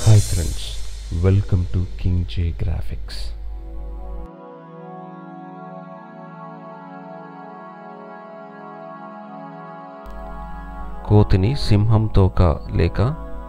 Hi friends, welcome to King J Graphics. కోతిని సింహం తోక లేక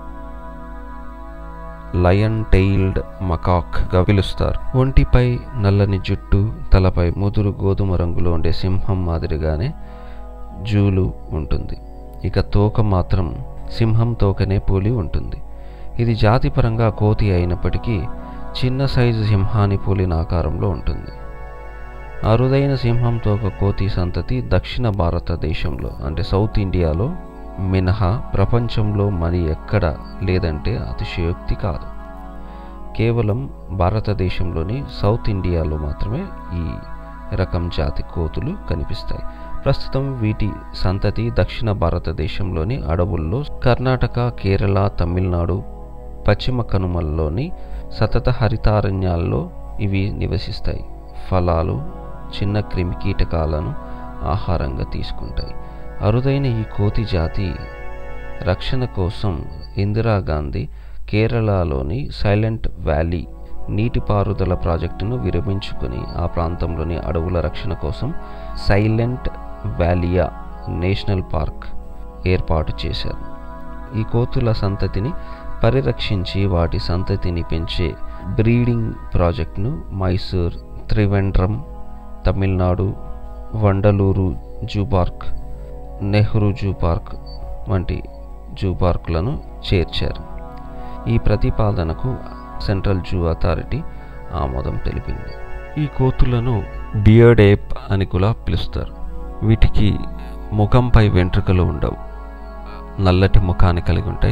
లయన్ టెయిల్డ్ మకాక్గా పిలుస్తారు ఒంటిపై నల్లని జుట్టు తలపై ముదురు గోధుమ రంగులో ఉండే సింహం మాదిరిగానే జూలు ఉంటుంది ఇక తోక మాత్రం సింహం తోకనే పోలి ఉంటుంది ఇది జాతిపరంగా కోతి అయినప్పటికీ చిన్న సైజు సింహాన్ని పోలిన ఆకారంలో ఉంటుంది అరుదైన సింహం తోక కోతి సంతతి దక్షిణ భారతదేశంలో అంటే సౌత్ ఇండియాలో మినహా ప్రపంచంలో మరి ఎక్కడ లేదంటే అతిశయోక్తి కాదు కేవలం భారతదేశంలోని సౌత్ ఇండియాలో మాత్రమే ఈ రకం జాతి కోతులు కనిపిస్తాయి ప్రస్తుతం వీటి సంతతి దక్షిణ భారతదేశంలోని అడవుల్లో కర్ణాటక కేరళ తమిళనాడు పశ్చిమ కనుమల్లోని సతత హరితారణ్యాల్లో ఇవి నివసిస్తాయి ఫలాలు చిన్న క్రిమి కీటకాలను ఆహారంగా తీసుకుంటాయి అరుదైన ఈ కోతి జాతి రక్షణ కోసం ఇందిరాగాంధీ కేరళలోని సైలెంట్ వ్యాలీ నీటిపారుదల ప్రాజెక్టును విరమించుకొని ఆ ప్రాంతంలోని అడవుల రక్షణ కోసం సైలెంట్ వ్యాలియా నేషనల్ పార్క్ ఏర్పాటు చేశారు ఈ కోతుల సంతతిని పరిరక్షించి వాటి సంతతిని పెంచే బ్రీడింగ్ ప్రాజెక్టును Mysore Trivandrum Tamil Nadu Vandalur zoo park Nehru zoo park వంటి జూ పార్కులను చేర్చారు ఈ ప్రతిపాదనకు సెంట్రల్ జూ అథారిటీ ఆమోదం తెలిపింది ఈ కోతులను బియర్డ్ ఏప్ అని కూడా పిలుస్తారు వీటికి ముఖంపై వెంట్రుకలు ఉండవు నల్లటి ముఖాన్ని కలిగి ఉంటాయి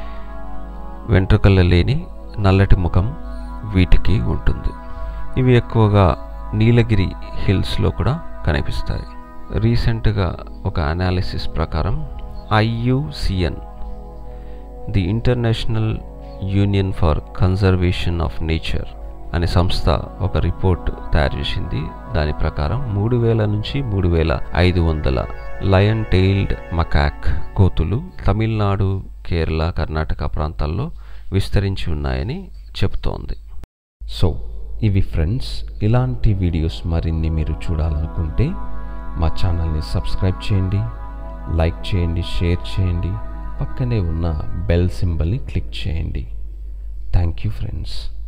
వెంట్రుకలు లేని నల్లటి ముఖం వీటికి ఉంటుంది ఇవి ఎక్కువగా నీలగిరి హిల్స్లో కూడా కనిపిస్తాయి రీసెంట్గా ఒక అనాలిసిస్ ప్రకారం IUCN the international union for conservation of nature అనే సంస్థ ఒక రిపోర్ట్ తయారు చేసింది దాని ప్రకారం మూడు వేల నుంచి మూడు వేల ఐదు వందల లయన్ టెయిల్డ్ మకాక్ కోతులు తమిళనాడు కేరళ కర్ణాటక ప్రాంతాల్లో విస్తరించి ఉన్నాయని చెబుతోంది సో ఇవి ఫ్రెండ్స్ ఇలాంటి వీడియోస్ మరిన్ని మీరు చూడాలనుకుంటే మా ఛానల్ని సబ్స్క్రైబ్ చేయండి లైక్ చేయండి షేర్ చేయండి పక్కనే ఉన్న బెల్ సింబల్ని క్లిక్ చేయండి థ్యాంక్ యూ ఫ్రెండ్స్